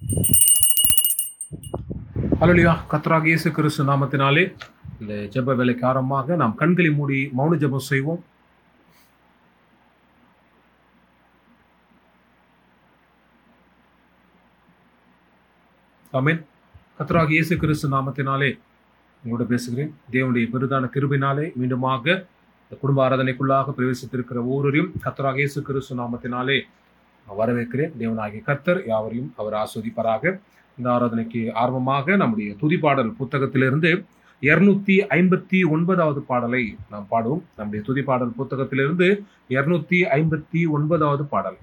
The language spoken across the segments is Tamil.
ஹalleluya கர்த்தராகிய இயேசு கிறிஸ்து நாமத்தினாலே இந்த ஜெப வேலைக்கு ஆரம்பமாக நாம் கண்களை மூடி மௌன ஜெபம் செய்வோம் ஆமென் கர்த்தராகிய இயேசு கிறிஸ்து நாமத்தினாலே உங்களோட பேசுகிறேன் தேவனுடைய பெரிதான கிருபினாலே மீண்டுமாக இந்த குடும்ப ஆராதனைக்குள்ளாக பிரவேசித்திருக்கிற ஒவ்வொருவரையும் கர்த்தராகிய இயேசு கிறிஸ்து நாமத்தினாலே நான் வரவேற்கிறேன் தேவனாகிய கர்த்தர் யாவரையும் அவர் ஆஸ்வதிப்பாராக இந்த ஆராதனைக்கு ஆர்வமாக நம்முடைய துதிப்பாடல் புத்தகத்திலிருந்து இருநூத்தி ஐம்பத்தி ஒன்பதாவது பாடலை நாம் பாடுவோம் நம்முடைய துதிப்பாடல் புத்தகத்திலிருந்து இருநூத்தி ஐம்பத்தி ஒன்பதாவது பாடல்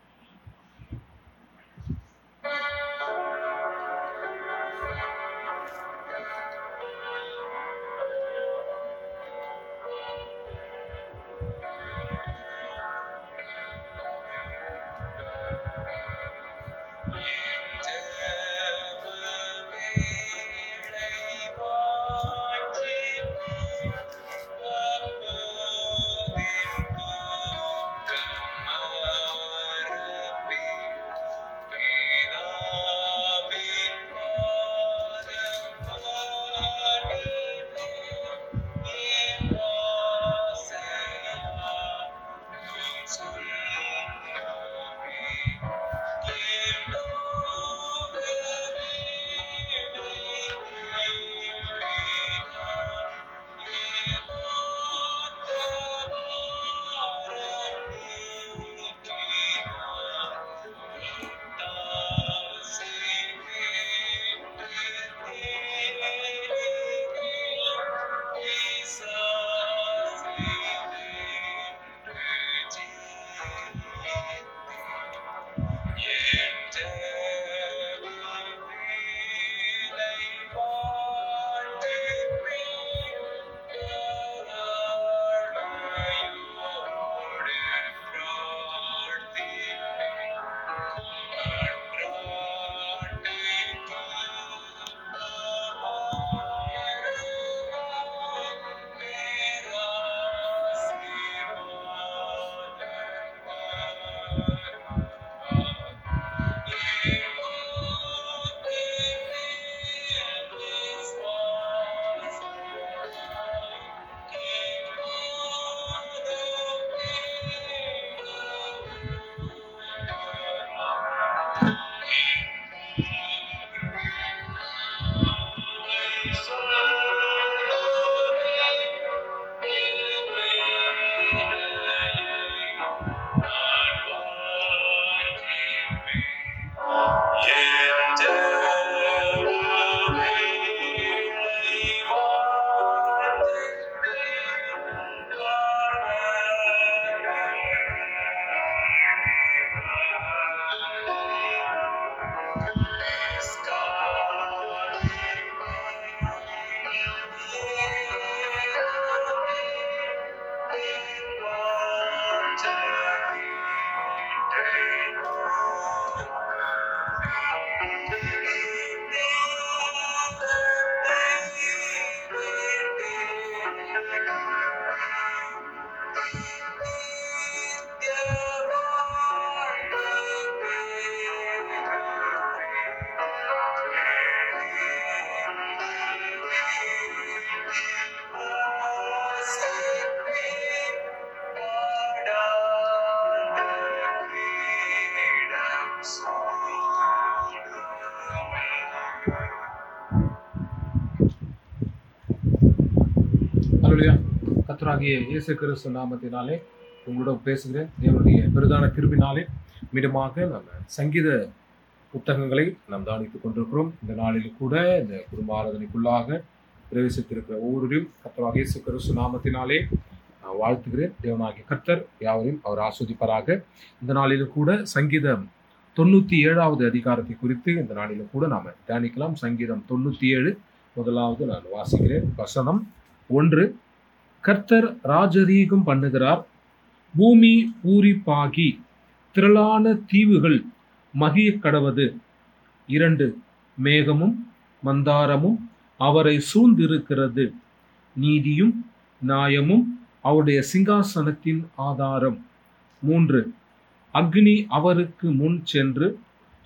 ஹalleluya கர்த்தராகிய இயேசு கிறிஸ்து நாமத்தினாலே உங்களோட பேசுகிறேன் தேவனுடைய பெரிதான கிருபினாலே மீண்டுமாக நம்ம சங்கீத புத்தகங்களை நாம் தானித்துக் கொண்டிருக்கிறோம் இந்த நாளில் கூட இந்த குடும்ப ஆராதனைக்குள்ளாக பிரவேசித்திருக்கிற ஒவ்வொருவரையும் கர்த்தராகிய இயேசு கிறிஸ்து நாமத்தினாலே நான் வாழ்த்துகிறேன் தேவனாகிய கர்த்தர் யாவரையும் அவர் ஆஸ்வதிப்பாராக இந்த நாளிலும் கூட சங்கீதம் தொண்ணூத்தி ஏழாவது அதிகாரத்தை குறித்து இந்த நாளிலும் கூட நாம தியானிக்கலாம் சங்கீதம் தொண்ணூத்தி ஏழு முதலாவது நான் வாசிக்கிறேன் வசனம் ஒன்று கர்த்தர் ராஜரீகம் பண்ணுகிறார் பூமி பூரிப்பாகி திரளான தீவுகள் மகிய கடவது இரண்டு மேகமும் மந்தாரமும் அவரை சூழ்ந்திருக்கிறது நீதியும் நியாயமும் அவருடைய சிங்காசனத்தின் ஆதாரம் மூன்று அக்னி அவருக்கு முன் சென்று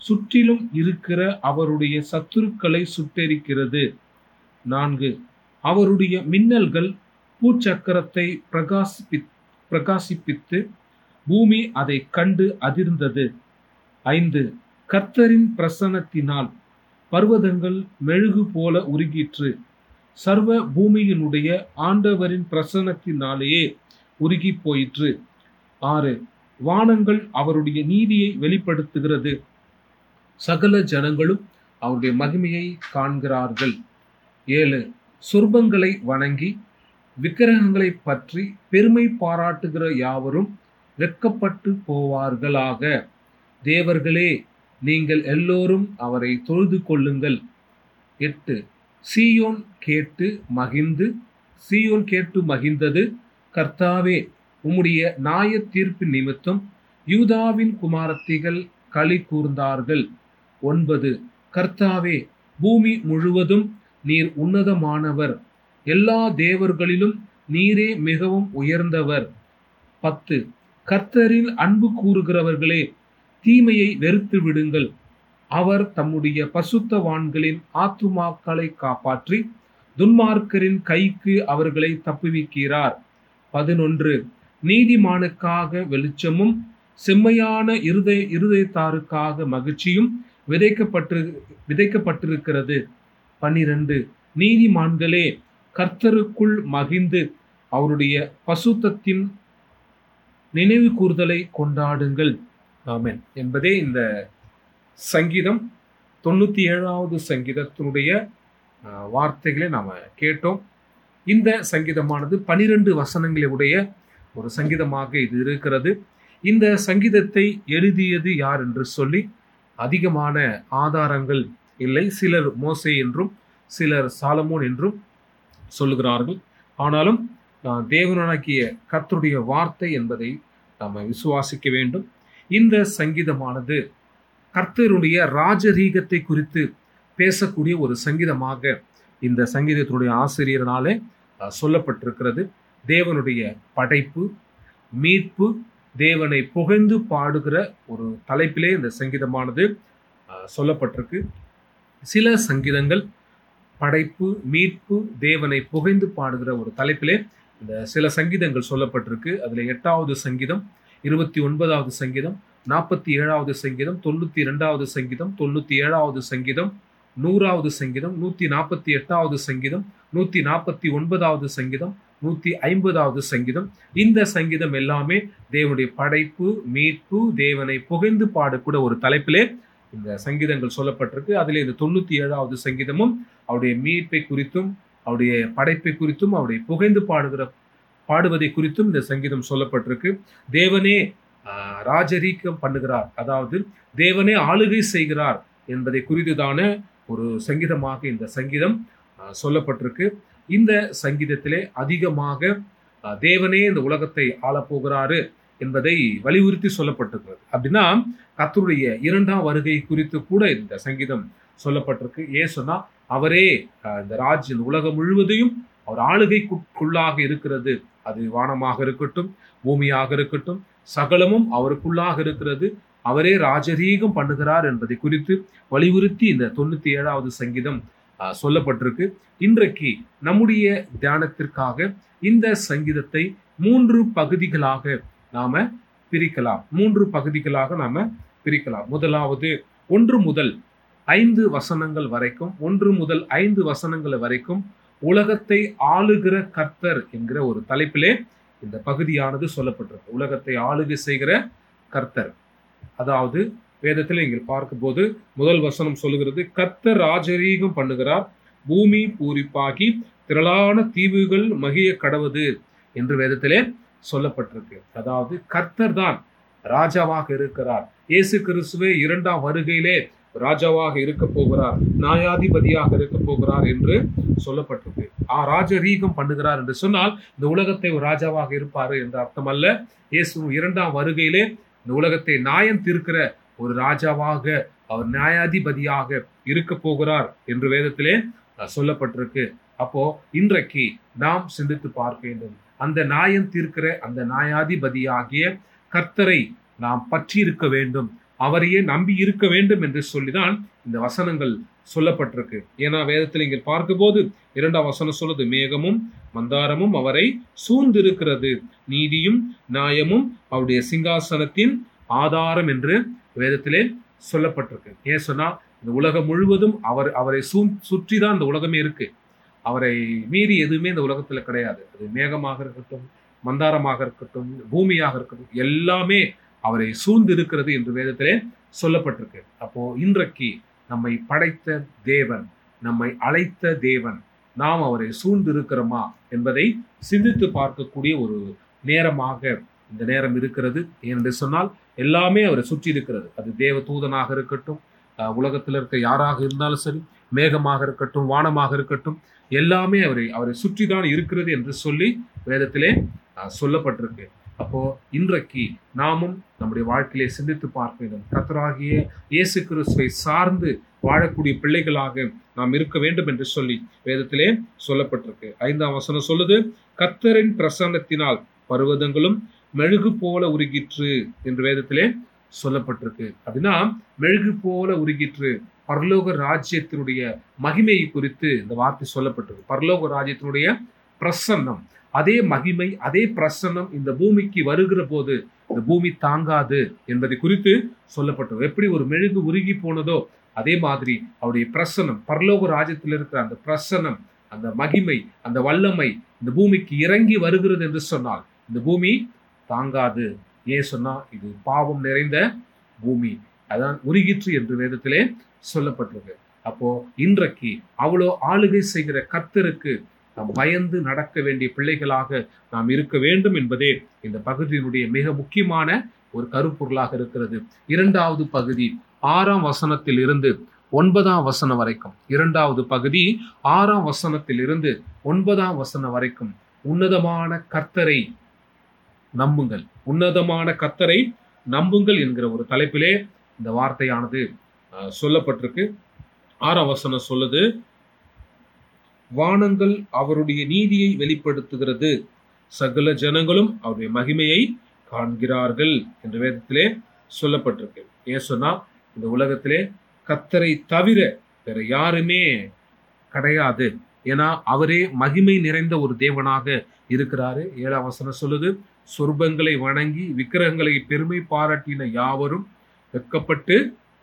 சுற்றிலும் இருக்கிற அவருடைய சத்துருக்களை சுட்டெரிக்கிறது நான்கு அவருடைய மின்னல்கள் பூச்சக்கரத்தை பிரகாசிப்பி பிரகாசிப்பித்து பூமி அதை கண்டு அதிர்ந்தது ஐந்து கர்த்தரின் பிரசன்னத்தினால் பர்வதங்கள் மெழுகு போல உருகிற்று சர்வ பூமியினுடைய ஆண்டவரின் பிரசன்னத்தினாலேயே உருகி போயிற்று ஆறு வானங்கள் அவருடைய நீதியை வெளிப்படுத்துகிறது சகல ஜனங்களும் அவருடைய மகிமையை காண்கிறார்கள் ஏழு சொர்பங்களை வணங்கி விக்கிரகங்களை பற்றி பெருமை பாராட்டுகிற யாவரும் வெட்கப்பட்டு போவார்களாக தேவர்களே நீங்கள் எல்லோரும் அவரை தொழுது கொள்ளுங்கள் எட்டு சீயோன் கேட்டு மகிழ்ந்து சீயோன் கேட்டு மகிழ்ந்தது கர்த்தாவே உம்முடைய நியாய தீர்ப்பு நிமித்தம் யூதாவின் குமாரத்திகள் களி கூர்ந்தார்கள் ஒன்பது கர்த்தாவே பூமி முழுவதும் நீர் உன்னதமானவர் எல்லா தேவர்களிலும் நீரே மிகவும் உயர்ந்தவர் பத்து கர்த்தரில் அன்பு கூறுகிறவர்களே தீமையை வெறுத்து விடுங்கள் அவர் தம்முடைய பசுத்தவான்களின் ஆத்துமாக்களை காப்பாற்றி துன்மார்க்கரின் கைக்கு அவர்களை தப்புவிக்கிறார் பதினொன்று நீதிமானுக்காக வெளிச்சமும் செம்மையான இருதய இருதயத்தாருக்காக மகிழ்ச்சியும் விதைக்கப்பட்டு விதைக்கப்பட்டிருக்கிறது பன்னிரண்டு நீதிமான்களே கர்த்தருக்குள் மகிழ்ந்து அவருடைய பசுத்தத்தின் நினைவு கூறுதலை கொண்டாடுங்கள் ஆமென் என்பதே இந்த சங்கீதம் தொண்ணூத்தி ஏழாவது சங்கீதத்தினுடைய அஹ், வார்த்தைகளை நாம கேட்டோம் இந்த சங்கீதமானது பனிரெண்டு வசனங்களை உடைய ஒரு சங்கீதமாக இது இருக்கிறது இந்த சங்கீதத்தை எழுதியது யார் என்று சொல்லி அதிகமான ஆதாரங்கள் இல்லை சிலர் மோசே என்றும் சிலர் சாலமோன் என்றும் சொல்லுகிறார்கள் ஆனாலும் நான் தேவனாகிய கர்த்தருடைய வார்த்தை என்பதை நாம் விசுவாசிக்க வேண்டும் இந்த சங்கீதமானது கர்த்தருடைய ராஜரீகத்தை குறித்து பேசக்கூடிய ஒரு சங்கீதமாக இந்த சங்கீதத்தினுடைய ஆசிரியர்னாலே அஹ், சொல்லப்பட்டிருக்கிறது தேவனுடைய படைப்பு மீட்பு தேவனை புகழ்ந்து பாடுகிற ஒரு தலைப்பிலே இந்த சங்கீதமானது அஹ், சொல்லப்பட்டிருக்கு சில சங்கீதங்கள் படைப்பு மீட்பு தேவனை புகைந்து பாடுகிற ஒரு தலைப்பிலே இந்த சில சங்கீதங்கள் சொல்லப்பட்டிருக்கு அதுல எட்டாவது சங்கீதம் இருபத்தி ஒன்பதாவது சங்கீதம் நாற்பத்தி ஏழாவது சங்கீதம் தொண்ணூத்தி இரண்டாவது சங்கீதம் தொண்ணூத்தி ஏழாவது சங்கீதம் நூறாவது சங்கீதம் நூத்தி நாற்பத்தி எட்டாவது சங்கீதம் நூத்தி நாற்பத்தி ஒன்பதாவது சங்கீதம் நூத்தி ஐம்பதாவது சங்கீதம் இந்த சங்கீதம் எல்லாமே தேவனுடைய படைப்பு மீட்பு தேவனை புகைந்து பாடக்கூட ஒரு தலைப்பிலே இந்த சங்கீதங்கள் சொல்லப்பட்டிருக்கு அதிலே இந்த தொண்ணூத்தி ஏழாவது சங்கீதமும் அவருடைய மீட்பை குறித்தும் அவருடைய படைப்பை குறித்தும் அவருடைய புகைந்து பாடுகிற பாடுவதை குறித்தும் இந்த சங்கீதம் சொல்லப்பட்டிருக்கு தேவனே ஆஹ், ராஜரீகம் பண்ணுகிறார் அதாவது தேவனே ஆளுகை செய்கிறார் என்பதை குறித்துதான ஒரு சங்கீதமாக இந்த சங்கீதம் ஆஹ், சொல்லப்பட்டிருக்கு இந்த சங்கீதத்திலே அதிகமாக ஆஹ், தேவனே இந்த உலகத்தை ஆளப்போகிறாரு என்பதை வலியுறுத்தி சொல்லப்பட்டிருக்கிறது அப்படின்னா கர்த்தருடைய இரண்டாம் வருகை குறித்து கூட இந்த சங்கீதம் சொல்லப்பட்டிருக்கு ஏன் சொன்னா அவரே அஹ், இந்த ராஜ் இந்த உலகம் முழுவதையும் அவர் ஆளுகைக்குள்ளாக இருக்கிறது அது வானமாக இருக்கட்டும் பூமியாக இருக்கட்டும் சகலமும் அவருக்குள்ளாக இருக்கிறது அவரே ராஜரீகம் பண்ணுகிறார் என்பதை குறித்து வலியுறுத்தி இந்த தொண்ணூத்தி ஏழாவது சங்கீதம் அஹ், சொல்லப்பட்டிருக்கு இன்றைக்கு நம்முடைய தியானத்திற்காக இந்த சங்கீதத்தை மூன்று பகுதிகளாக நாம பிரிக்கலாம் மூன்று பகுதிகளாக நாம பிரிக்கலாம் முதலாவது ஒன்று முதல் ஐந்து வசனங்கள் வரைக்கும் ஒன்று முதல் ஐந்து வசனங்கள் வரைக்கும் உலகத்தை ஆளுகிற கர்த்தர் என்கிற ஒரு தலைப்பிலே இந்த பகுதியானது சொல்லப்பட்டிருக்கு உலகத்தை ஆளுகை செய்கிற கர்த்தர் அதாவது வேதத்தில் இங்கே பார்க்கும்போது முதல் வசனம் சொல்லுகிறது கர்த்தர் ராஜரீகம் பண்ணுகிறார் பூமி பூரிப்பாகி திரளான தீவுகள் மகிய கடவுது என்று வேதத்திலே சொல்லப்பட்டிருக்கு அதாவது கர்த்தர் தான் ராஜாவாக இருக்கிறார் இயேசு கிறிஸ்துவே இரண்டாம் வருகையிலே ராஜாவாக இருக்க போகிறார் நியாயாதிபதியாக இருக்க போகிறார் என்று சொல்லப்பட்டிருக்கு ஆ ராஜரீகம் பண்ணுகிறார் என்று சொன்னால் இந்த உலகத்தை ஒரு ராஜாவாக இருப்பாரு என்ற அர்த்தம் அல்ல இயேசு இரண்டாம் வருகையிலே இந்த உலகத்தை நியாயம் தீர்க்கிற ஒரு ராஜாவாக அவர் நியாயாதிபதியாக இருக்க போகிறார் என்று வேதத்திலே அஹ், சொல்லப்பட்டிருக்கு அப்போ இன்றைக்கு நாம் சிந்தித்து பார்க்க வேண்டும் அந்த நியாயம் தீர்க்கிற அந்த நியாயாதிபதியாகிய கர்த்தரை நாம் பற்றி இருக்க வேண்டும் அவரையே நம்பி இருக்க வேண்டும் என்று சொல்லிதான் இந்த வசனங்கள் சொல்லப்பட்டிருக்கு ஏன்னா வேதத்தில் இங்கே பார்க்கும்போது இரண்டாம் வசனம் சொல்லுது மேகமும் மந்தாரமும் அவரை சூழ்ந்திருக்கிறது நீதியும் நியாயமும் அவருடைய சிங்காசனத்தின் ஆதாரம் என்று வேதத்திலே சொல்லப்பட்டிருக்கு ஏன் சொன்னா இந்த உலகம் முழுவதும் அவர் அவரை சூ சுற்றி தான் இந்த உலகமே இருக்கு அவரை மீறி எதுவுமே இந்த உலகத்துல கிடையாது அது மேகமாக இருக்கட்டும் மந்தாரமாக இருக்கட்டும் பூமியாக இருக்கட்டும் எல்லாமே அவரை சூழ்ந்து இருக்கிறது என்று வேதத்திலே சொல்லப்பட்டிருக்கு அப்போ இன்றைக்கு நம்மை படைத்த தேவன் நம்மை அழைத்த தேவன் நாம் அவரை சூழ்ந்து இருக்கிறோமா என்பதை சிந்தித்து பார்க்கக்கூடிய ஒரு நேரமாக இந்த நேரம் இருக்கிறது ஏனென்று சொன்னால் எல்லாமே அவரை சுற்றி இருக்கிறது அது தேவ தூதனாக இருக்கட்டும் அஹ் உலகத்தில் இருக்க யாராக இருந்தாலும் சரி மேகமாக இருக்கட்டும் வானமாக இருக்கட்டும் எல்லாமே அவரை அவரை சுற்றி தான் இருக்கிறது என்று சொல்லி வேதத்திலே அஹ், சொல்லப்பட்டிருக்கு அப்போ இன்றைக்கு நாமும் நம்முடைய வாழ்க்கையிலே சிந்தித்து பார்க்க வேண்டும் கத்தராகிய இயேசு கிறிஸ்துவை சார்ந்து வாழக்கூடிய பிள்ளைகளாக நாம் இருக்க வேண்டும் என்று சொல்லி வேதத்திலே சொல்லப்பட்டிருக்கு ஐந்தாம் வசனம் சொல்லுது கத்தரின் பிரசன்னத்தினால் பர்வதங்களும் மெழுகு போல உருகிற்று என்று வேதத்திலே சொல்லப்பட்டிருக்கு அப்படின்னா மெழுகு போல உருகிற்று பரலோக ராஜ்யத்தினுடைய மகிமையை குறித்து இந்த வார்த்தை சொல்லப்பட்டிருக்கு பரலோக ராஜ்யத்தினுடைய பிரசன்னம் அதே மகிமை அதே பிரசன்னம் இந்த பூமிக்கு வருகிற போது இந்த பூமி தாங்காது என்பதை குறித்து சொல்லப்பட்டது எப்படி ஒரு மெழுகு உருகி போனதோ அதே மாதிரி அவருடைய பிரசன்னம் பரலோக ராஜ்யத்தில் இருக்கிற அந்த பிரசன்னம் அந்த மகிமை அந்த வல்லமை இந்த பூமிக்கு இறங்கி வருகிறது என்று சொன்னால் இந்த பூமி தாங்காது ஏன் சொன்னா இது பாவம் நிறைந்த பூமி அதான் உருகிற்று என்று வேதத்திலே சொல்லப்பட்டிருக்கு அப்போ இன்றைக்கு அவ்வளோ ஆளுகை செய்கிற கர்த்தருக்கு நாம் பயந்து நடக்க வேண்டிய பிள்ளைகளாக நாம் இருக்க வேண்டும் என்பதே இந்த பகுதியினுடைய மிக முக்கியமான ஒரு கருப்பொருளாக இருக்கிறது இரண்டாவது பகுதி ஆறாம் வசனத்தில் இருந்து ஒன்பதாம் வசனம் வரைக்கும் இரண்டாவது பகுதி ஆறாம் வசனத்தில் இருந்து ஒன்பதாம் வசனம் வரைக்கும் உன்னதமான கர்த்தரை நம்புங்கள் உன்னதமான கர்த்தரை நம்புங்கள் என்கிற ஒரு தலைப்பிலே இந்த வார்த்தையானது அஹ், சொல்லப்பட்டிருக்கு ஆறாம் வசனம் சொல்லுது வானங்கள் அவருடைய நீதியை வெளிப்படுத்துகிறது சகல ஜனங்களும் அவருடைய மகிமையை காண்கிறார்கள் என்ற வேதத்திலே சொல்லப்பட்டிருக்கு ஏன் சொன்னா இந்த உலகத்திலே கத்தரை தவிர வேற யாருமே கிடையாது ஏன்னா அவரே மகிமை நிறைந்த ஒரு தேவனாக இருக்கிறாரு ஏழாம் வசனம் சொல்லுது சொர்பங்களை வணங்கி விக்கிரகங்களை பெருமை பாராட்டின யாவரும் வெட்கப்பட்டு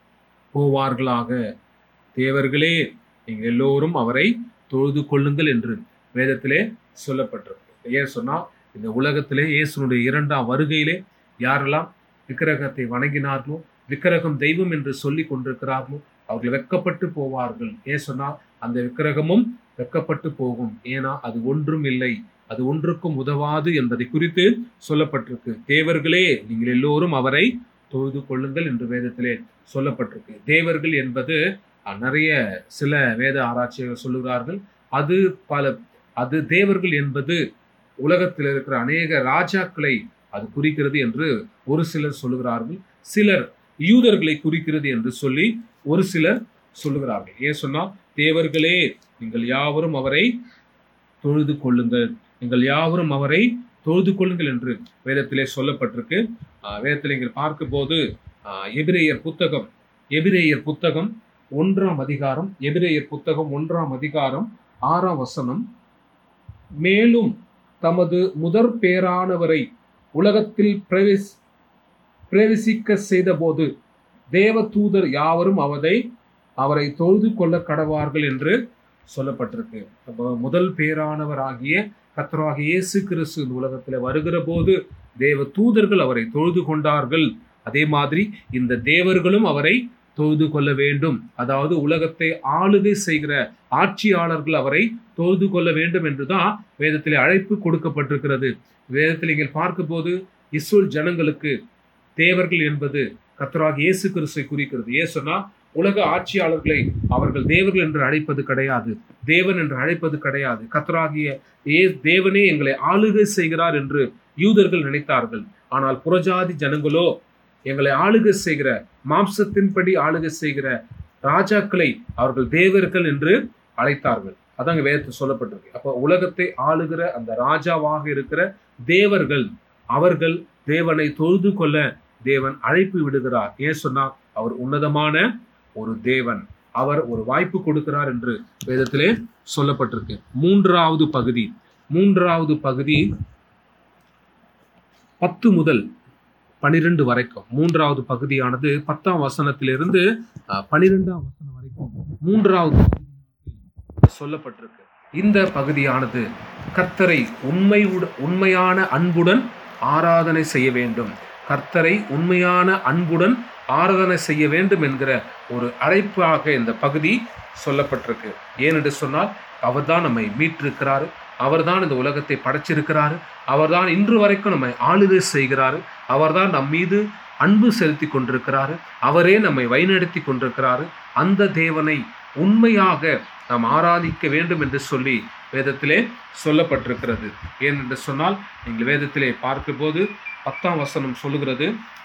போவார்களாக தேவர்களே நீங்கள் எல்லோரும் அவரை தொழுது கொள்ளுங்கள் என்று வேதத்திலே சொல்லப்பட்டிருக்கு ஏன் சொன்னா இந்த உலகத்திலே இயேசுனுடைய இரண்டாம் வருகையிலே யாரெல்லாம் விக்கிரகத்தை வணங்கினார்களோ விக்கிரகம் தெய்வம் என்று சொல்லி கொண்டிருக்கிறார்களோ அவர்கள் வெட்கப்பட்டு போவார்கள் ஏன் சொன்னால் அந்த விக்கிரகமும் வெட்கப்பட்டு போகும் ஏன்னா அது ஒன்றும் இல்லை அது ஒன்றுக்கும் உதவாது என்பதை குறித்து சொல்லப்பட்டிருக்கு தேவர்களே நீங்கள் எல்லோரும் அவரை தொழுது கொள்ளுங்கள் என்று வேதத்திலே சொல்லப்பட்டிருக்கு தேவர்கள் என்பது அஹ், நிறைய சில வேத ஆராய்ச்சிகள் சொல்லுகிறார்கள் அது பல அது தேவர்கள் என்பது உலகத்தில் இருக்கிற அநேக ராஜாக்களை அது குறிக்கிறது என்று ஒரு சிலர் சொல்லுகிறார்கள் சிலர் யூதர்களை குறிக்கிறது என்று சொல்லி ஒரு சிலர் சொல்லுகிறார்கள் ஏன் சொன்னா தேவர்களே நீங்கள் யாவரும் அவரை தொழுது கொள்ளுங்கள் நீங்கள் யாவரும் அவரை தொழுது கொள்ளுங்கள் என்று வேதத்திலே சொல்லப்பட்டிருக்கு ஆஹ் வேதத்திலே இங்கே பார்க்கும்போது ஆஹ் எபிரேயர் புத்தகம் எபிரேயர் புத்தகம் ஒன்றாம் அதிகாரம் எபிரேயர் புத்தகம் ஒன்றாம் அதிகாரம் ஆறாம் வசனம் மேலும் தமது முதற் பேரானவரை உலகத்தில் பிரவேஸ் பிரவேசிக்க செய்தபோது தேவ தூதர் யாவரும் அவரை அவரை தொழுது கொள்ள கடவார்கள் என்று சொல்லப்பட்டிருக்கு அப்போ முதல் பேரானவராகிய கர்த்தராகிய இயேசு கிறிஸ்து இந்த உலகத்தில் வருகிற போது தேவ தூதர்கள் அவரை தொழுது கொண்டார்கள் அதே மாதிரி இந்த தேவர்களும் அவரை தொழுது கொள்ள வேண்டும் அதாவது உலகத்தை ஆளுகை செய்கிற ஆட்சியாளர்கள் அவரை தொழுது கொள்ள வேண்டும் என்றுதான் வேதத்திலே அழைப்பு கொடுக்கப்பட்டிருக்கிறது வேதத்தில் நீங்கள் பார்க்கும்போது இஸ்ரேல் ஜனங்களுக்கு தேவர்கள் என்பது கர்த்தராகிய இயேசு கிறிஸ்துவை குறிக்கிறது ஏன் சொன்னா உலக ஆட்சியாளர்களை அவர்கள் தேவர்கள் என்று அழைப்பது கிடையாது தேவன் என்று அழைப்பது கிடையாது கர்த்தராகிய ஏ தேவனே எங்களை ஆளுகை செய்கிறார் என்று யூதர்கள் நினைத்தார்கள் ஆனால் புறஜாதி ஜனங்களோ எங்களை ஆளுகை செய்கிற மாம்சத்தின்படி ஆளுகை செய்கிற ராஜாக்களை அவர்கள் தேவர்கள் என்று அழைத்தார்கள் அதாங்க வேதத்தில் சொல்லப்பட்டிருக்கு அப்போ உலகத்தை ஆளுகிற அந்த ராஜாவாக இருக்கிற தேவர்கள் அவர்கள் தேவனை தொழுது கொள்ள தேவன் அழைப்பு விடுகிறார் ஏன் சொன்னா அவர் உன்னதமான ஒரு தேவன் அவர் ஒரு வாய்ப்பு கொடுக்கிறார் என்று வேதத்திலே சொல்லப்பட்டிருக்கு மூன்றாவது பகுதி மூன்றாவது பகுதி பத்து முதல் பனிரெண்டு வரைக்கும் மூன்றாவது பகுதியானது பத்தாம் வசனத்திலிருந்து அஹ், பனிரெண்டாம் வசனம் வரைக்கும் மூன்றாவது பகுதியாக சொல்லப்பட்டிருக்கு இந்த பகுதியானது கர்த்தரை உண்மை உண்மையான அன்புடன் ஆராதனை செய்ய வேண்டும் கர்த்தரை உண்மையான அன்புடன் ஆராதனை செய்ய வேண்டும் என்கிற ஒரு அழைப்பாக இந்த பகுதி சொல்லப்பட்டிருக்கு ஏனென்று சொன்னால் அவர்தான் நம்மை மீட்டிருக்கிறாரு அவர்தான் இந்த உலகத்தை படைச்சிருக்கிறாரு அவர்தான் இன்று வரைக்கும் நம்மை ஆளுகை செய்கிறாரு அவர்தான் நம் மீது அன்பு செலுத்தி கொண்டிருக்கிறாரு அவரே நம்மை வழிநடத்தி கொண்டிருக்கிறாரு அந்த தேவனை உண்மையாக நாம் ஆராதிக்க வேண்டும் என்று சொல்லி வேதத்திலே சொல்லப்பட்டிருக்கிறது ஏனென்று சொன்னால் நீங்கள் வேதத்திலே பார்க்கும்போது பத்தாம் வசனம் சொல்லுகிறது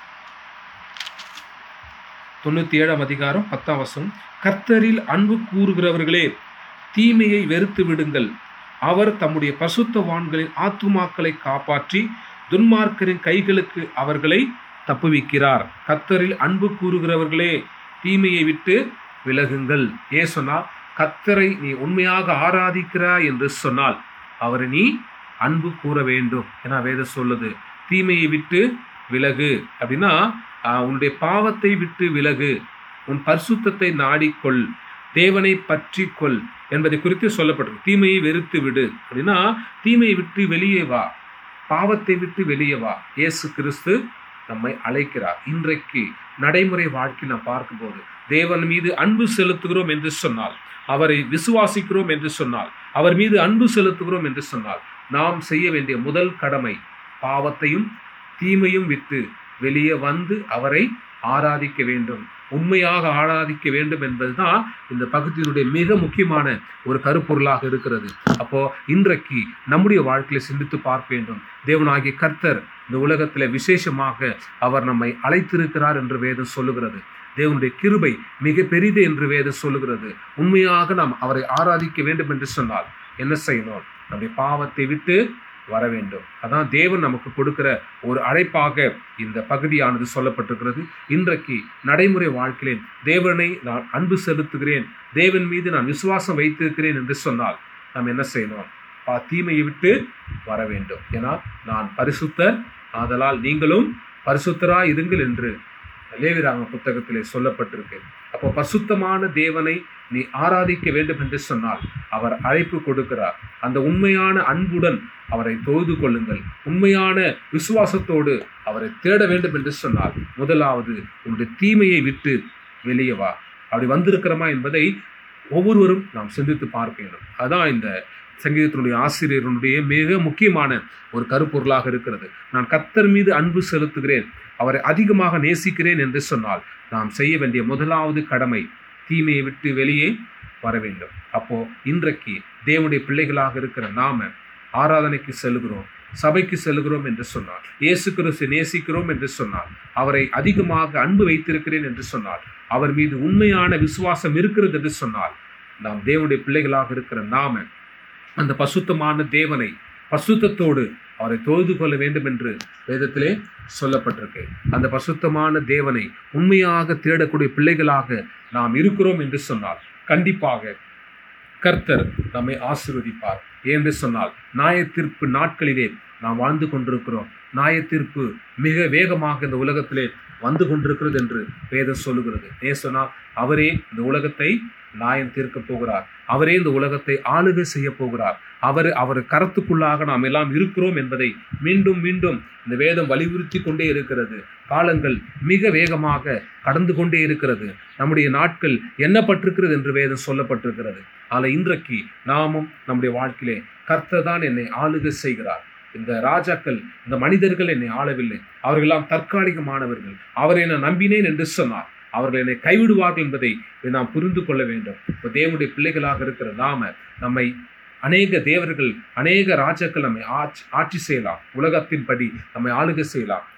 தொண்ணூத்தி ஏழாம் அதிகாரம் பத்தாம் வசனம் கர்த்தரில் அன்பு கூறுகிறவர்களே தீமையை வெறுத்து விடுங்கள் அவர் தம்முடைய பசுத்தவான்களின் ஆத்துமாக்களை காப்பாற்றி துன்மார்க்கரின் கைகளுக்கு அவர்களை தப்புவிக்கிறார் கர்த்தரில் அன்பு கூறுகிறவர்களே தீமையை விட்டு விலகுங்கள் ஏன் சொன்னால் கர்த்தரை நீ உண்மையாக ஆராதிக்கிறாய் என்று சொன்னால் அவரை நீ அன்பு கூற வேண்டும் என வேதம் சொல்லுது தீமையை விட்டு விலகு அப்படின்னா ஆஹ், உன்னுடைய பாவத்தை விட்டு விலகு உன் பரிசுத்தத்தை நாடிக்கொள் தேவனை பற்றி கொள் என்பதை குறித்து சொல்லப்பட்டிருக்கு தீமையை வெறுத்து விடு அப்படின்னா தீமையை விட்டு வெளியே வா பாவத்தை விட்டு வெளியே வா இயேசு கிறிஸ்து நம்மை அழைக்கிறார் இன்றைக்கு நடைமுறை வாழ்க்கை நாம் பார்க்கும்போது தேவன் மீது அன்பு செலுத்துகிறோம் என்று சொன்னால் அவரை விசுவாசிக்கிறோம் என்று சொன்னால் அவர் மீது அன்பு செலுத்துகிறோம் என்று சொன்னால் நாம் செய்ய வேண்டிய முதல் கடமை பாவத்தையும் தீமையும் விட்டு வெளியே வந்து அவரை ஆராதிக்க வேண்டும் உண்மையாக ஆராதிக்க வேண்டும் என்பதுதான் இந்த பகுதியினுடைய மிக முக்கியமான ஒரு கருப்பொருளாக இருக்கிறது அப்போ இன்றைக்கு நம்முடைய வாழ்க்கையில சிந்தித்து பார்க்க வேண்டும் தேவனாகிய கர்த்தர் இந்த உலகத்துல விசேஷமாக அவர் நம்மை அழைத்திருக்கிறார் என்று வேதம் சொல்லுகிறது தேவனுடைய கிருபை மிக பெரிது என்று வேதம் சொல்லுகிறது உண்மையாக நாம் அவரை ஆராதிக்க வேண்டும் என்று சொன்னால் என்ன செய்யணும் நம்முடைய பாவத்தை விட்டு வர வேண்டும் அதான் தேவன் நமக்கு கொடுக்கிற ஒரு அழைப்பாக இந்த பகுதியானது சொல்லப்பட்டிருக்கிறது இன்றைக்கு நடைமுறை வாழ்க்கையிலே தேவனை நான் அன்பு செலுத்துகிறேன் தேவன் மீது நான் விசுவாசம் வைத்திருக்கிறேன் என்று சொன்னால் நாம் என்ன செய்யணும் பா தீமையை விட்டு வர வேண்டும் ஏன்னா நான் பரிசுத்தர் ஆதலால் நீங்களும் பரிசுத்தராய் இருங்கள் என்று லேவிராம புத்தகத்திலே சொல்லப்பட்டிருக்கு அப்போ பரிசுத்தமான தேவனை நீ ஆராதிக்க வேண்டும் என்று சொன்னால் அவர் அழைப்பு கொடுக்கிறார் அந்த உண்மையான அன்புடன் அவரை தொழுது கொள்ளுங்கள் உண்மையான விசுவாசத்தோடு அவரை தேட வேண்டும் என்று சொன்னால் முதலாவது உன்னுடைய தீமையை விட்டு வெளியே வா அப்படி வந்திருக்கிறோமா என்பதை ஒவ்வொருவரும் நாம் சிந்தித்து பார்க்க வேண்டும் அதான் இந்த சங்கீதத்தினுடைய ஆசிரியருடைய மிக முக்கியமான ஒரு கருப்பொருளாக இருக்கிறது நான் கத்தர் மீது அன்பு செலுத்துகிறேன் அவரை அதிகமாக நேசிக்கிறேன் என்று சொன்னால் நாம் செய்ய வேண்டிய முதலாவது கடமை தீமையை விட்டு வெளியே வர வேண்டும் அப்போ இன்றைக்கு தேவனுடைய பிள்ளைகளாக இருக்கிற நாம ஆராதனைக்கு செல்கிறோம் சபைக்கு செல்கிறோம் என்று சொன்னார் இயேசு கிறிஸ்து நேசிக்கிறோம் என்று சொன்னார் அவரை அதிகமாக அன்பு வைத்திருக்கிறேன் என்று சொன்னார் அவர் மீது உண்மையான விசுவாசம் இருக்கிறது என்று சொன்னால் நாம் தேவனுடைய பிள்ளைகளாக இருக்கிற நாம அந்த பசுத்தமான தேவனை பசுத்தத்தோடு அவரை தொழுது கொள்ள வேண்டும் என்று வேதத்திலே சொல்லப்பட்டிருக்கு அந்த பசுத்தமான தேவனை உண்மையாக தேடக்கூடிய பிள்ளைகளாக நாம் இருக்கிறோம் என்று சொன்னால் கண்டிப்பாக கர்த்தர் நம்மை ஆசீர்வதிப்பார் என்று சொன்னால் நியாயத்தீர்ப்பு நாட்களிலே நாம் வாழ்ந்து கொண்டிருக்கிறோம் நியாயத்தீர்ப்பு மிக வேகமாக இந்த உலகத்திலே வந்து கொண்டிருக்கிறது என்று வேதம் சொல்லுகிறது ஏன் சொன்னால் அவரே இந்த உலகத்தை நியாயம் தீர்க்க போகிறார் அவரே இந்த உலகத்தை ஆளுகை செய்ய போகிறார் அவர் அவர் கரத்துக்குள்ளாக நாம் எல்லாம் இருக்கிறோம் என்பதை மீண்டும் மீண்டும் இந்த வேதம் வலியுறுத்தி கொண்டே இருக்கிறது காலங்கள் மிக வேகமாக கடந்து கொண்டே இருக்கிறது நம்முடைய நாட்கள் எண்ணப்பட்டிருக்கிறது என்று வேதம் சொல்லப்பட்டிருக்கிறது ஆனால் இன்றைக்கு நாமும் நம்முடைய வாழ்க்கையிலே கர்த்தர் தான் என்னை ஆளுகை செய்கிறார் இந்த ராஜாக்கள் இந்த மனிதர்கள் என்னை ஆளவில்லை அவர்களெல்லாம் தற்காலிகமானவர்கள் அவரை நான் நம்பினேன் என்று சொன்னார் அவர்கள் என்னை கைவிடுவார்கள் என்பதை நாம் புரிந்து கொள்ள வேண்டும் இப்போ தேவனுடைய பிள்ளைகளாக இருக்கிற நாம நம்மை அநேக தேவர்கள் அநேக ராஜாக்கள் நம்மை ஆட்சி ஆட்சி செய்யலாம் உலகத்தின்படி நம்மை ஆளுகை செய்யலாம்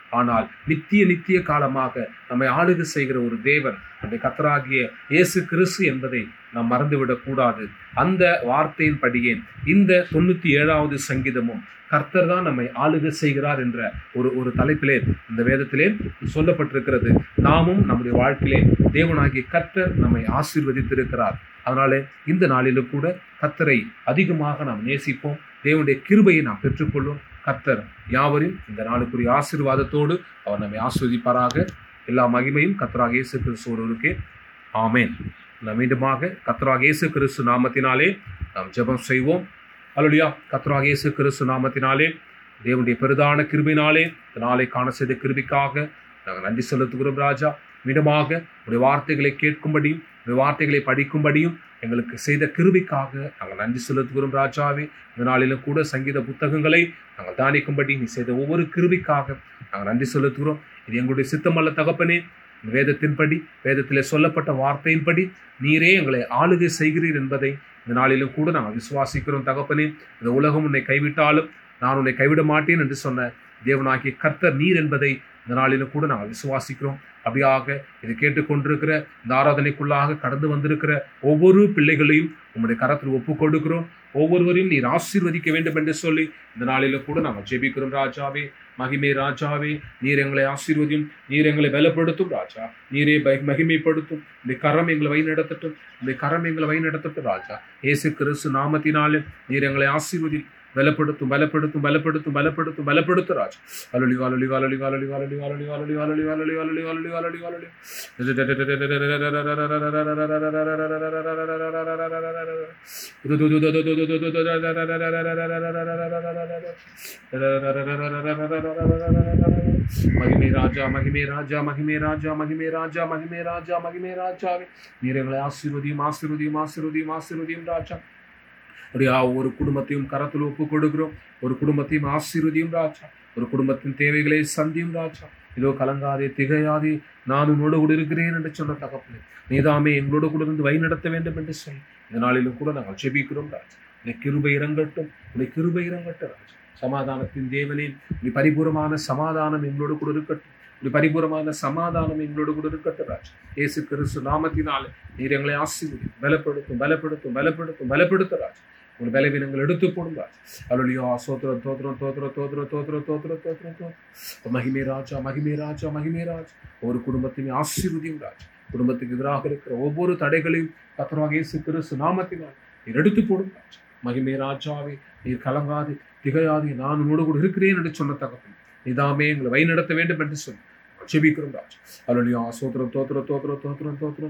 ஆனால் நித்திய நித்திய காலமாக நம்மை ஆளுகை செய்கிற ஒரு தேவன் நம்முடைய கத்தராகிய இயேசு கிறிஸ்து என்பதை நாம் மறந்துவிடக் கூடாது அந்த வார்த்தையின் படியே இந்த தொண்ணூத்தி ஏழாவது சங்கீதமும் கர்த்தர் தான் நம்மை ஆளுகை செய்கிறார் என்ற ஒரு ஒரு தலைப்பிலே இந்த வேதத்திலே சொல்லப்பட்டிருக்கிறது நாமும் நம்முடைய வாழ்க்கையிலே தேவனாகிய கர்த்தர் நம்மை ஆசீர்வதித்திருக்கிறார் அதனாலே இந்த நாளிலும் கூட கர்த்தரை அதிகமாக நாம் நேசிப்போம் தேவனுடைய கிருபையை நாம் பெற்றுக்கொள்வோம் கர்த்தர் யாவரையும் இந்த நாளுக்குரிய ஆசீர்வாதத்தோடு அவர் நம்மை ஆஸ்வதிப்பாராக எல்லா மகிமையும் கர்த்தராக இயேசு கிறிஸ்து ஒருவருக்கே ஆமேன் நாம் மீண்டுமாக கர்த்தராக இயேசு கிறிஸ்து நாமத்தினாலே நாம் ஜெபம் செய்வோம் அல்லா கர்த்தராக இயேசு கிறிஸ்து நாமத்தினாலே தேவனுடைய பெரிதான கிருபினாலே இந்த நாளை காண செய்த கிருபிக்காக நாங்கள் நன்றி செலுத்துகிறோம் ராஜா மீண்டுமாக உடைய வார்த்தைகளை கேட்கும்படியும் உடைய வார்த்தைகளை படிக்கும்படியும் எங்களுக்கு செய்த கிருபிக்காக நாங்கள் நன்றி செலுத்துகிறோம் ராஜாவே இந்த நாளிலும் கூட சங்கீத புத்தகங்களை நாங்கள் தானிக்கும்படி நீ செய்த ஒவ்வொரு கிருபிக்காக நாங்கள் நன்றி செலுத்துகிறோம் இது எங்களுடைய சித்தமல்ல தகப்பனே இந்த வேதத்தின்படி வேதத்திலே சொல்லப்பட்ட வார்த்தையின்படி நீரே எங்களை ஆளுகை செய்கிறீர் என்பதை இந்த நாளிலும் கூட நாங்கள் விசுவாசிக்கிறோம் தகப்பனே இந்த உலகம் உன்னை கைவிட்டாலும் நான் உன்னை கைவிட மாட்டேன் என்று சொன்ன தேவனாகிய கர்த்தர் நீர் என்பதை இந்த நாளிலும் கூட நாங்கள் விசுவாசிக்கிறோம் அப்படியாக இதை கேட்டுக்கொண்டிருக்கிற இந்த ஆராதனைக்குள்ளாக கடந்து வந்திருக்கிற ஒவ்வொரு பிள்ளைகளையும் உம்முடைய கரத்தில் ஒப்பு கொடுக்கிறோம் ஒவ்வொருவரையும் நீர் ஆசீர்வதிக்க வேண்டும் என்று சொல்லி இந்த நாளில கூட நாங்கள் ஜெபிக்கிறோம் ராஜாவே மகிமை ராஜாவே நீர் எங்களை ஆசீர்வதியும் நீர் எங்களை பலப்படுத்தும் ராஜா நீரே ப- மகிமைப்படுத்தும் இந்த கரம் எங்களை வழி நடத்தட்டும் இந்த கரம் எங்களை வழி நடத்தட்டும் ராஜா இயேசு கிறிஸ்து நாமத்தினாலே நீர் எங்களை ஆசீர்வதி பலப்படுத்தும் பலப்படுத்தும் பலப்படுத்தும் பலப்படுத்தும் பலப்படுத்தும் ராஜா அலொலி வாலொலி வாலொலி வாலொலி வாலொலி வாலொலி வாலொலி வாலொலி வாலொலி வாலொலி வாலொலி வாலொலி வாலொலி மகிமே ராஜா மகிமே ராஜா மகிமே ராஜா மகிமே ராஜா மகிமே ராஜா மகிமே ராஜாவே நீர் எங்களை ஆசீர்வதியும் ஆசீர்வதியும் ஆசீர்வதியும் ஆசீர்வதியும் ராஜா அப்படியா ஒரு குடும்பத்தையும் கரத்தில் ஒப்பு கொடுக்கிறோம் ஒரு குடும்பத்தையும் ஆசீர்வதியும் ராஜா ஒரு குடும்பத்தின் தேவைகளை சந்தியும் ராஜா இதோ கலங்காதே திகையாதே நான் உன்னோடு கூட இருக்கிறேன் என்று சொன்ன தகப்பனே நீதாமே எங்களோடு கூட இருந்து வழி நடத்த வேண்டும் என்று சொல்லி இந்த நாளிலும் கூட நாங்கள் ஜெபிக்கிறோம் ராஜா உன்னை கிருபை இறங்கட்டும் உன்னை கிருபை இறங்கட்டும் ராஜா சமாதானத்தின் தேவனே நீ பரிபூரமான சமாதானம் எங்களோடு கூட இருக்கட்டும் நீ பரிபூரமான சமாதானம் எங்களோடு கூட இருக்கட்டும் ராஜா இயேசு கிறிஸ்து நாமத்தினாலே நீர் எங்களை ஆசீர்வதி பலப்படுத்தும் பலப்படுத்தும் பலப்படுத்தும் பலப்படுத்தும் ராஜா உங்கள் பலவீனங்கள் எடுத்து போடும் ராஜா அலுலியோ சோத்திரம் தோத்திரம் தோத்திரம் தோத்திரம் தோத்திரம் தோத்திரம் தோத்திரம் தோத்திரம் மகிமே ராஜா மகிமே ராஜா மகிமே ராஜா ஒரு குடும்பத்தையும் ஆசீர்வதியும் ராஜா குடும்பத்துக்கு எதிராக இருக்கிற ஒவ்வொரு தடைகளையும் கத்தராக இயேசு கிறிஸ்து நாமத்தினால் நீர் எடுத்து போடும் ராஜா மகிமே ராஜாவே நீர் கலங்காது திகையாது நான் உன்னோடு கூட இருக்கிறேன் என்று சொன்ன தகப்பன் நீதாமே எங்களை வழி நடத்த வேண்டும் என்று சொல்லி ஜெபிக்கிறோம் ராஜா அலுலியோ சோத்திரம் தோத்திரம் தோத்திரம் தோத்திரம் தோத்திரம்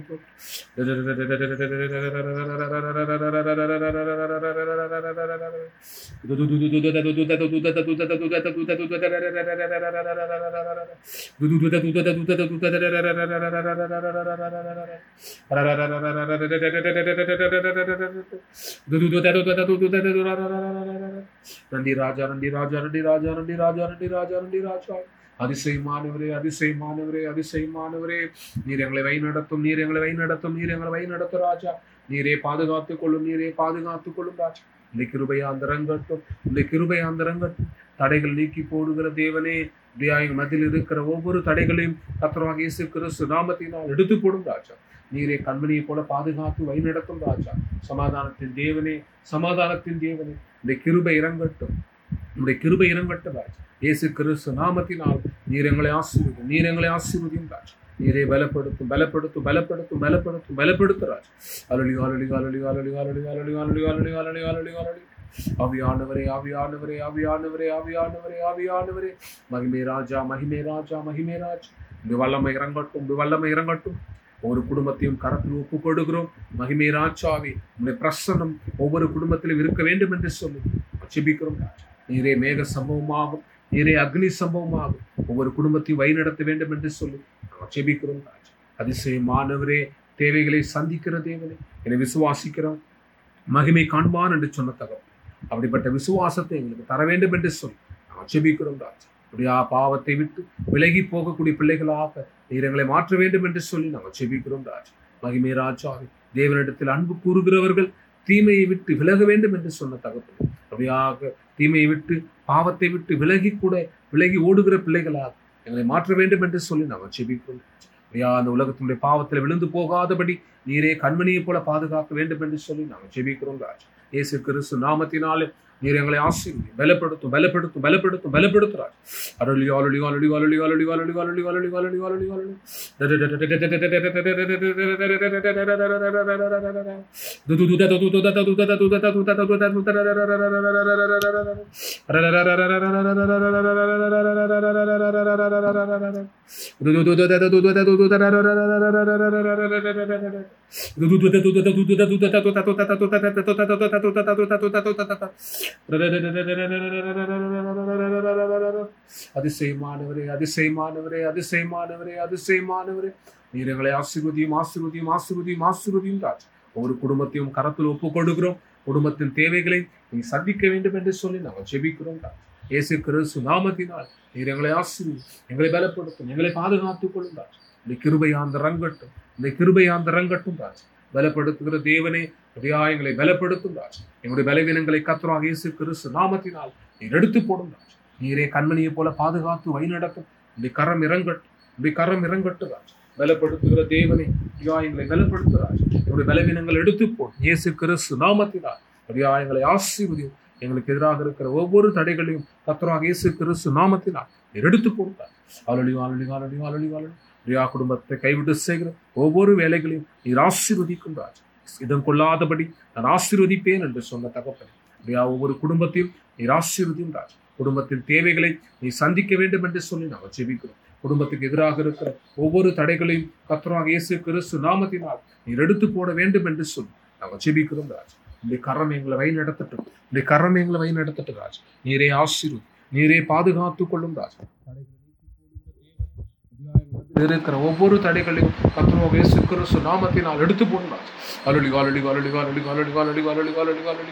நன்றி ராஜா நன்றி ராஜா நன்றி ராஜா நன்றி ராஜா நன்றி ராஜா நன்றி ராஜா அதிசயமானவரே அதிசயமானவரே அதிசயமானவரே நீர் எங்களை வழி நடத்தும் நீர் எங்களை வழி நடத்தும் நீர் எங்களை வழி நடத்தும் ராஜா நீரே பாதுகாத்துக் கொள்ளும் நீரே பாதுகாத்துக் கொள்ளும் ராஜா இந்த கிருபையா அந்தரங்கட்டும் இந்த கிருபையா அந்தரங்கட்டும் தடைகள் நீக்கி போடுகிற தேவனே தியாய மத்தியில் இருக்கிற ஒவ்வொரு தடைகளையும் கத்தராக இயேசு கிறிஸ்து நாமத்தினால் எடுத்து போடும் ராஜா நீரே கண்மணியை போல பாதுகாத்து வழிநடத்தும் ராஜா சமாதானத்தின் தேவனே சமாதானத்தின் தேவனே இந்த கிருபை இறங்கட்டும் இந்த கிருபை இறங்கட்டும் ராஜா இயேசு கிறிஸ்து நாமத்தினால் நீர் எங்களை ஆசீர்வதி நீர் எங்களை ஆசீர்வதியும் ராஜா நீரே பலப்படுத்தும் பலப்படுத்தும் பலப்படுத்தும் பலப்படுத்தும் பலப்படுத்தும் ராஜா அலொலி அலொலி அலொலி அலொலி அலொலி அலொலி அலொலி அலொலி அலொலி அலொலி அலொலி ஆவியானவரே ஆவியானவரே ஆவியானவரே ஆவியானவரே ஆவியானவரே மகிமே ராஜா மகிமே ராஜா மகிமே ராஜா இந்த வல்லமை இறங்கட்டும் இந்த வல்லமை இறங்கட்டும் ஒவ்வொரு குடும்பத்தையும் கரத்தில் ஒப்பு கொடுக்கிறோம் மகிமே ராஜாவே உங்களுடைய பிரசனம் ஒவ்வொரு குடும்பத்திலும் இருக்க வேண்டும் என்று சொல்லி ஜெபிக்கிறோம் ராஜா நீரே மேக சம்பவமாகும் நீரே அக்னி சம்பவமாகும் ஒவ்வொரு குடும்பத்தையும் வழிநடத்த வேண்டும் என்று சொல்லி நாங்கள் ஜெபிக்கிறோம் ராஜா அதிசயமானவரே தேவைகளை சந்திக்கிற தேவனே என்னை விசுவாசிக்கிறோம் மகிமை காண்பான் என்று சொன்ன தகவல் அப்படிப்பட்ட விசுவாசத்தை எங்களுக்கு தர வேண்டும் என்று சொல்லி நாங்கள் ஜெபிக்கிறோம் ராஜா அப்படியா பாவத்தை விட்டு விலகி போகக்கூடிய பிள்ளைகளாக நீர் எங்களை மாற்ற வேண்டும் என்று சொல்லி நாங்கள் ஜெபிக்கிறோம் ராஜா மகிமை ராஜாவே தேவனிடத்தில் அன்பு கூறுகிறவர்கள் தீமையை விட்டு விலக வேண்டும் என்று சொன்ன தகவல் அப்படியாக தீமையை விட்டு பாவத்தை விட்டு விலகி கூட விலகி ஓடுகிற பிள்ளைகளாக எங்களை மாற்ற வேண்டும் என்று சொல்லி நாங்கள் ஜெபிக்கிறோம் ஐயா அந்த உலகத்தினுடைய பாவத்தில் விழுந்து போகாதபடி நீரே கண்மணியை போல பாதுகாக்க வேண்டும் என்று சொல்லி நாங்கள் ஜெபிக்கிறோம் ராஜ் இயேசு கிறிஸ்து நாமத்தினாலே நீர் எங்களை ஆசீர்வதி பலப்படுத்தும் பலப்படுத்தும் பலப்படுத்தும் பலப்படுத்துறார் அருளி அருளி அருளி அருளி அருளி அருளி அருளி அருளி அருளி அருளி அருளி அதிசயமானவரே அதிசயமானவரே அதிசயமானவரே அதிசயமானவரே நீர் எங்களை ஆசீர்வதியும் ஆசீர்வதியும் ஆசீர்வதியும் ஆசீர்வதியும் ராஜ் ஒவ்வொரு குடும்பத்தையும் கரத்தில் ஒப்புக் கொடுக்கிறோம் குடும்பத்தின் தேவைகளை நீ சந்திக்க வேண்டும் என்று சொல்லி நாங்கள் ஜெபிக்கிறோம் ராஜ் இயேசு கிறிஸ்து நாமத்தினால் நீர் எங்களை ஆசீர்வதி எங்களை பலப்படுத்தும் எங்களை பாதுகாத்துக் கொள்ளும் ராஜ் இந்த கிருபையாந்த ரங்கட்டும் இந்த கிருபையாந்த ரங்கட்டும் ராஜ் பலப்படுத்துகிற தேவனே அப்படியா எங்களை பலப்படுத்தும் ராஜ் எங்களுடைய பலவீனங்களை கத்துறாக இயேசு கிறிஸ்து நாமத்தினால் நீர் எடுத்து போடும் ராஜ் நீரே கண்மணியை போல பாதுகாத்து வழிநடத்தும் இப்படி கரம் இறங்கட்டும் இப்படி கரம் இறங்கட்டும் ராஜ் பலப்படுத்துகிற தேவனே அப்படியா எங்களை பலப்படுத்து ராஜ் எங்களுடைய பலவீனங்கள் எடுத்து போடும் இயேசு கிறிஸ்து நாமத்தினால் அப்படியா எங்களை ஆசீர்வதியும் எங்களுக்கு எதிராக இருக்கிற ஒவ்வொரு தடைகளையும் கத்தராக இயேசு கிறிஸ்து நாமத்தினால் நீர் எடுத்து போடுறார் அலொலி அலொலி அலொலி அலொலி அலொலி பிரியா குடும்பத்தை கைவிட்டு செய்கிற ஒவ்வொரு வேலைகளையும் நீர் ஆசீர்வதிக்கும் ராஜ் இதம் கொள்ளாதபடி நான் ஆசீர்வதிப்பேன் என்று சொன்ன தகப்பன் பிரியா ஒவ்வொரு குடும்பத்தையும் நீர் ஆசீர்வதியும் ராஜ் குடும்பத்தின் தேவைகளை நீ சந்திக்க வேண்டும் என்று சொல்லி நாங்கள் ஜெபிக்கிறோம் குடும்பத்துக்கு எதிராக இருக்கிற ஒவ்வொரு தடைகளையும் கத்தராக இயேசு கிறிஸ்து நாமத்தினால் நீர் எடுத்து போட வேண்டும் என்று சொல்லி நாங்கள் ஜெபிக்கிறோம் ராஜ் இந்த கரம் எங்களை வழி நடத்தட்டும் இந்த கரம் எங்களை வழி நடத்தட்டும் ராஜ் நீரே ஆசீர்வதி நீரே பாதுகாத்துக் கொள்ளும் ராஜ் இருக்கிற ஒவ்வொரு தடைகளையும் கத்தராக இயேசு கிறிஸ்து நாமத்தினால் எடுத்து போடும் ராஜ் அலுளி அலுளி அலுளி அலுளி அலுளி அலுளி அலுளி அலுளி அலுளி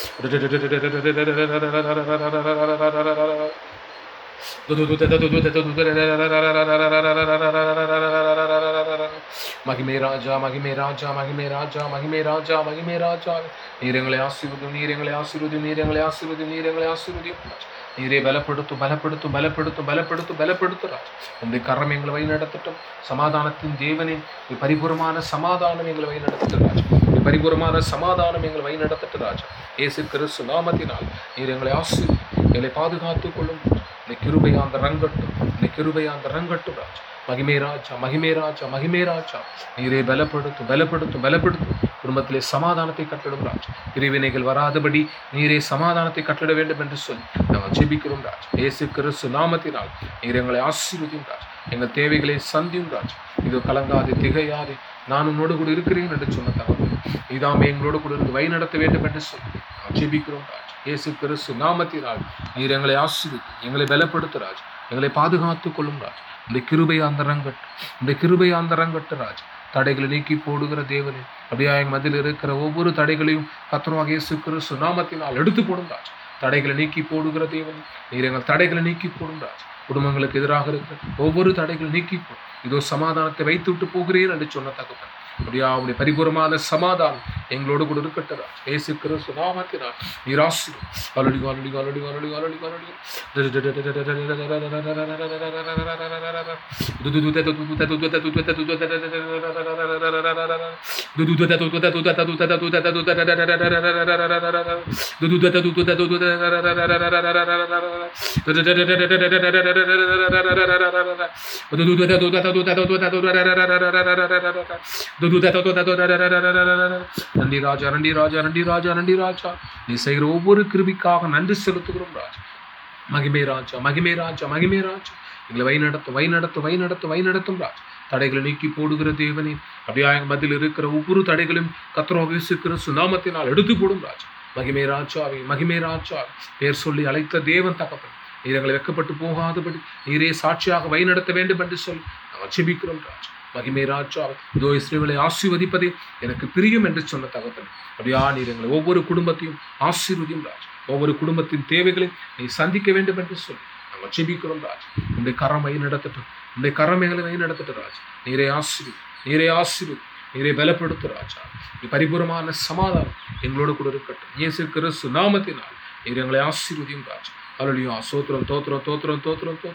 மகிமே ராஜா மகிமே ராஜா மகிமே ராஜா மகிமே ராஜா மகிமே ராஜா நீர் எங்களை ஆசீர்வதும் நீர் எங்களை ஆசீர்வதும் நீர் எங்களை ஆசீர்வதும் நீர் எங்களை ஆசீர்வதியும் நீரே பலப்படுத்தும் பலப்படுத்தும் பலப்படுத்தும் பலப்படுத்தும் பலப்படுத்தும் ராஜ் உங்களுடைய கரம் எங்களை வழி நடத்தட்டும் சமாதானத்தின் தேவனே உம்முடைய பரிபூரமான சமாதானம் எங்களை வழி நடத்தட்டும் ராஜ் உம்முடைய பரிபூரமான சமாதானம் எங்களை வழி நடத்தட்டும் ராஜா இயேசு கிறிஸ்து நாமத்தினால் நீர் எங்களை ஆசீர்வதி எங்களை பாதுகாத்துக் கொள்ளும் இந்த கிருபையாந்த ரங்கட்டும் இந்த கிருபையாந்த ரங்கட்டும் ராஜா மகிமே ராஜா மகிமே ராஜா மகிமே ராஜா நீரே பலப்படுத்தும் பலப்படுத்தும் பலப்படுத்தும் குடும்பத்திலே சமாதானத்தை கட்டிடும் ராஜ் பிரிவினைகள் வராதபடி நீரே சமாதானத்தை கட்டிட வேண்டும் என்று சொல்லி நாங்கள் ஜெபிக்கிறோம் ராஜ் இயேசு கிறிஸ்து நாமத்தினால் நீர் எங்களை ஆசீர்வதியும் ராஜ் எங்கள் தேவைகளை சந்தியும் ராஜ் இது கலங்காது திகையாது நான் உன்னோடு கூட இருக்கிறேன் என்று சொன்ன தகவல் இதாம் எங்களோடு கூட இருந்து வழி நடத்த வேண்டும் என்று சொல்லி நாங்கள் ஜெபிக்கிறோம் ராஜ் இயேசு கிறிஸ்து நாமத்தினால் நீர் எங்களை ஆசீர்வதி எங்களை பலப்படுத்து ராஜ் எங்களை பாதுகாத்துக் கொள்ளும் ராஜ் இந்த கிருபை அந்தரங்கட்டு இந்த கிருபை அந்தரங்கட்டு ராஜ் தடைகளை நீக்கி போடுகிற தேவனே அப்படியா என் மதில் இருக்கிற ஒவ்வொரு தடைகளையும் கத்தரவாக இயேசு கிறிஸ்து நாமத்தினால் எடுத்து போடும் ராஜ் தடைகளை நீக்கி போடுகிற தேவன் நீர் எங்கள் தடைகளை நீக்கி போடும் ராஜ் குடும்பங்களுக்கு எதிராக இருக்கிற ஒவ்வொரு தடைகளை நீக்கி போ இதோ சமாதானத்தை வைத்து விட்டு போகிறேன் என்று சொன்ன தகப்பன் அப்படியா அவருடைய பரிபூரமான சமாதானம் எங்களோடு கூட இருக்கட்டும் ராஜ் இயேசு கிறிஸ்து நாமத்தினால் நீர் ஆசீர்வதி அலடி அலடி அலடி அலடி அலடி அலடி நன்றி ராஜா நன்றி ராஜா நன்றி ராஜா நன்றி ராஜா நீ செய்கிற ஒவ்வொரு கிருபிக்காக நன்றி செலுத்துகிறோம் ராஜா மகிமே ராஜா மகிமே ராஜா மகிமே ராஜா எங்களை வை நடத்தும் வை நடத்தும் வை நடத்தும் வை நடத்தும் ராஜ் தடைகளை நீக்கி போடுகிற தேவனே அப்படியா எங்கள் மத்தியில் இருக்கிற ஒவ்வொரு தடைகளையும் கத்திரோ வீசுக்கிற சுனாமத்தினால் எடுத்து போடும் ராஜா மகிமே ராஜாவே மகிமே ராஜா பேர் சொல்லி அழைத்த தேவன் தகப்பன் நீர் எங்களை வெக்கப்பட்டு போகாதபடி நீரே சாட்சியாக வை நடத்த வேண்டும் என்று சொல்லி நாங்கள் ஜெபிக்கிறோம் ராஜா மகிமே ராஜா இதோ இஸ்ரேலை ஆசீர்வதிப்பதே எனக்கு பிரியும் என்று சொன்ன தகப்பன் அப்படியா நீர் எங்களை ஒவ்வொரு குடும்பத்தையும் ஆசீர்வதியும் ராஜ் ஒவ்வொரு குடும்பத்தின் தேவைகளையும் நீ சந்திக்க வேண்டும் என்று சொல்லி நாங்கள் ஜெபிக்கிறோம் ராஜ் உங்களுடைய கரம் வழி நடத்தட்டும் உங்களுடைய கரம் எங்களை வழி நடத்தட்டும் ராஜ் நீரே ஆசிரியர் நீரே ஆசிரியர் நீரே பலப்படுத்து ராஜா நீ பரிபூரமான சமாதானம் எங்களோடு கூட இருக்கட்டும் இயேசு கிறிஸ்து நாமத்தினால் நீர் எங்களை ஆசீர்வதியும் ராஜா அருளியும் சோத்திரம் தோத்திரம் தோத்திரம் தோத்திரம் தோத்திரம்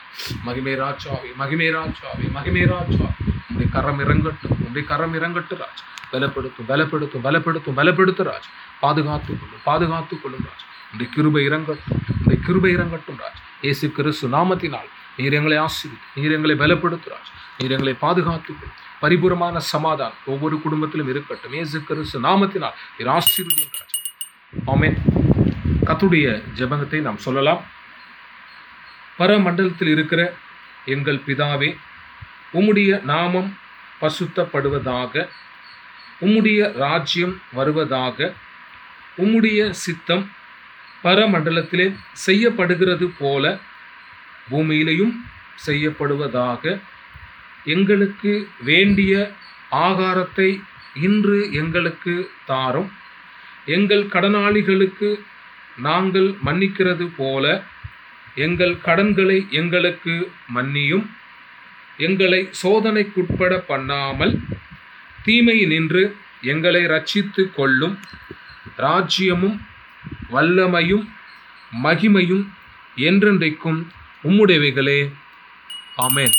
மகிமே ராஜாவே மகிமே ராஜாவே மகிமே ராஜாவே உடைய கரம் இறங்கட்டும் உடைய கரம் இறங்கட்டும் ராஜ் பலப்படுத்தும் பலப்படுத்தும் பலப்படுத்தும் பலப்படுத்தும் ராஜ் பாதுகாத்துக் கொள்ளும் பாதுகாத்துக் கொள்ளும் ராஜ் உடைய கிருபை இறங்கட்டும் உடைய கிருபை இறங்கட்டும் ராஜ் இயேசு கிறிஸ்து நாமத்தினால் நீர் எங்களை ஆசிரியர் நீர் எங்களை பலப்படுத்தும் ராஜ் நீர் எங்களை பாதுகாத்துக் கொள்ளும் பரிபூரமான சமாதானம் ஒவ்வொரு குடும்பத்திலும் இருக்கட்டும் இயேசு கிறிஸ்து நாமத்தினால் நீர் ஆசீர்வதியும் ராஜ் ஆமென் கத்துடைய ஜெபத்தை நாம் சொல்லலாம் பரமண்டலத்தில் இருக்கிற எங்கள் பிதாவே உம்முடைய நாமம் பசுத்தப்படுவதாக உம்முடைய ராஜ்யம் வருவதாக உம்முடைய சித்தம் பரமண்டலத்திலே செய்யப்படுகிறது போல பூமியிலையும் செய்யப்படுவதாக எங்களுக்கு வேண்டிய ஆகாரத்தை இன்று எங்களுக்கு தாரும் எங்கள் கடனாளிகளுக்கு நாங்கள் மன்னிக்கிறது போல எங்கள் கடன்களை எங்களுக்கு மன்னியும் எங்களை சோதனைக்குட்பட பண்ணாமல் தீமை நின்று எங்களை ரட்சித்து கொள்ளும் ராஜ்யமும் வல்லமையும் மகிமையும் என்றென்றைக்கும் உம்முடையவைகளே ஆமென்